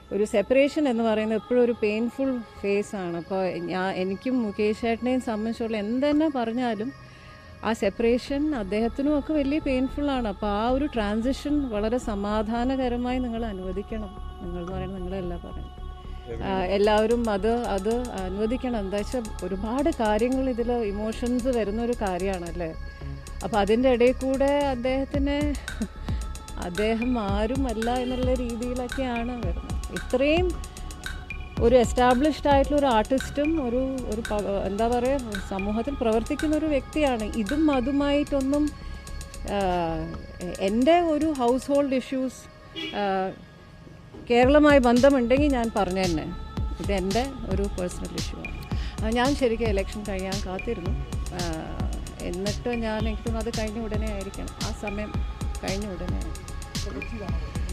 ഒരു സെപ്പറേഷൻ എന്ന് പറയുന്നത് എപ്പോഴും ഒരു പെയിൻഫുൾ ഫേസ് ആണ് അപ്പോൾ ഞാൻ എനിക്കും മുകേഷ് ഏട്ടനെയും സംബന്ധിച്ചുള്ള എന്തെന്നെ പറഞ്ഞാലും ആ സെപ്പറേഷൻ അദ്ദേഹത്തിനും ഒക്കെ വലിയ പെയിൻഫുൾ ആണ് അപ്പോൾ ആ ഒരു ട്രാൻസിഷൻ വളരെ സമാധാനകരമായി നിങ്ങൾ അനുവദിക്കണം നിങ്ങൾ എന്ന് പറയുന്നത് നിങ്ങളല്ല പറയുന്നത് ആ, എല്ലാവരും അത് അത് അനുവദിക്കണം എന്താ വെച്ചാൽ ഒരുപാട് കാര്യങ്ങൾ ഇതിൽ ഇമോഷൻസ് വരുന്ന ഒരു കാര്യമാണല്ലേ അപ്പോൾ അതിൻ്റെ ഇടയിൽ കൂടെ അദ്ദേഹത്തിന് അദ്ദേഹം ആരുമല്ല എന്നുള്ള രീതിയിലൊക്കെയാണ് വരുന്നത് ഇത്രയും ഒരു എസ്റ്റാബ്ലിഷ്ഡ് ആയിട്ടുള്ള ഒരു ആർട്ടിസ്റ്റും ഒരു ഒരു പ- എന്താ പറയുക സമൂഹത്തിൽ പ്രവർത്തിക്കുന്ന ഒരു വ്യക്തിയാണ് ഇതും അതുമായിട്ടൊന്നും ആഹ്, എൻ്റെ ഒരു ഹൗസ് ഹോൾഡ് ഇഷ്യൂസ് കേരളമായി ബന്ധമുണ്ടെങ്കിൽ ഞാൻ പറഞ്ഞു തന്നെ ഇത് എൻ്റെ ഒരു പേഴ്സണൽ ഇഷ്യൂ ആണ് ആ, ഞാൻ ശരിക്കും ഇലക്ഷൻ കഴിയാൻ കാത്തിരുന്നു ആഹ്, എന്നിട്ട് ഞാൻ എനിക്ക് തോന്നുന്നു അത് കഴിഞ്ഞ ഉടനെ ആയിരിക്കണം ആ സമയം കഴിഞ്ഞ ഉടനെ ആയിരിക്കും